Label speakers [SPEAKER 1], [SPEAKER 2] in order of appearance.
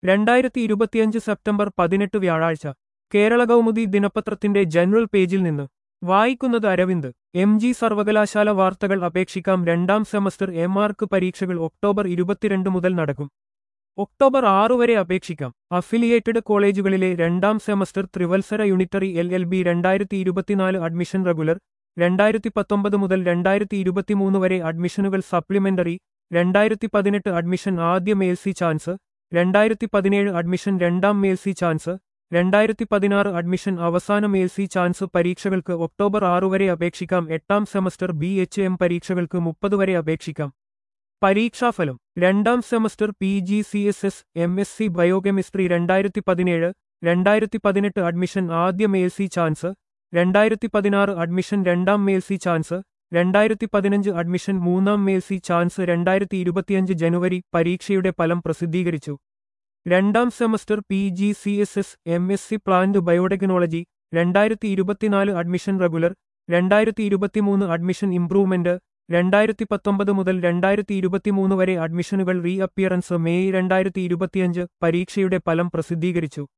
[SPEAKER 1] രണ്ടായിരത്തി ഇരുപത്തിയഞ്ച് സെപ്റ്റംബർ പതിനെട്ട് വ്യാഴാഴ്ച കേരള കൗമുദി ദിനപത്രത്തിന്റെ ജനറൽ പേജിൽ നിന്ന് വായിക്കുന്നത് അരവിന്ദ് എം ജി സർവകലാശാല വാർത്തകൾ അപേക്ഷിക്കാം രണ്ടാം സെമസ്റ്റർ എം ആർക്ക് പരീക്ഷകൾ ഒക്ടോബർ ഇരുപത്തിരണ്ട് മുതൽ നടക്കും ഒക്ടോബർ ആറ് വരെ അപേക്ഷിക്കാം അഫിലിയേറ്റഡ് കോളേജുകളിലെ രണ്ടാം സെമസ്റ്റർ ത്രിവത്സര യൂണിറ്ററി എൽ എൽ ബി രണ്ടായിരത്തി ഇരുപത്തിനാല് അഡ്മിഷൻ റെഗുലർ രണ്ടായിരത്തി പത്തൊമ്പത് മുതൽ രണ്ടായിരത്തി ഇരുപത്തിമൂന്ന് വരെ അഡ്മിഷനുകൾ സപ്ലിമെന്ററി രണ്ടായിരത്തി പതിനെട്ട് അഡ്മിഷൻ ആദ്യ മേൽസി ചാൻസ് രണ്ടായിരത്തി പതിനേഴ് അഡ്മിഷൻ രണ്ടാം മേൽസി ചാൻസ് രണ്ടായിരത്തി പതിനാറ് അഡ്മിഷൻ അവസാന മേൽസി ചാൻസ് പരീക്ഷകൾക്ക് ഒക്ടോബർ ആറ് വരെ അപേക്ഷിക്കാം എട്ടാം സെമസ്റ്റർ ബി എച്ച് എം പരീക്ഷകൾക്ക് മുപ്പത് വരെ അപേക്ഷിക്കാം പരീക്ഷാഫലം രണ്ടാം semester P G C S S M S C biochemistry രണ്ടായിരത്തി പതിനേഴ് രണ്ടായിരത്തി പതിനെട്ട് അഡ്മിഷൻ ആദ്യ മേൽസി ചാൻസ് രണ്ടായിരത്തി പതിനാറ് അഡ്മിഷൻ രണ്ടാം മേൽസി ചാൻസ് രണ്ടായിരത്തി പതിനഞ്ച് അഡ്മിഷൻ മൂന്നാം മേൽസി ചാൻസ് രണ്ടായിരത്തി ഇരുപത്തിയഞ്ച് ജനുവരി പരീക്ഷയുടെ ഫലം പ്രസിദ്ധീകരിച്ചു രണ്ടാം semester P G C S S M S C plant biotechnology രണ്ടായിരത്തി ഇരുപത്തിനാല് അഡ്മിഷൻ റെഗുലർ രണ്ടായിരത്തി ഇരുപത്തിമൂന്ന് അഡ്മിഷൻ ഇംപ്രൂവ്മെന്റ് രണ്ടായിരത്തി പത്തൊമ്പത് മുതൽ രണ്ടായിരത്തി ഇരുപത്തിമൂന്ന് വരെ അഡ്മിഷനുകൾ റീ അപ്പിയറൻസ് മെയ് രണ്ടായിരത്തി ഇരുപത്തിയഞ്ച് പരീക്ഷയുടെ ഫലം പ്രസിദ്ധീകരിച്ചു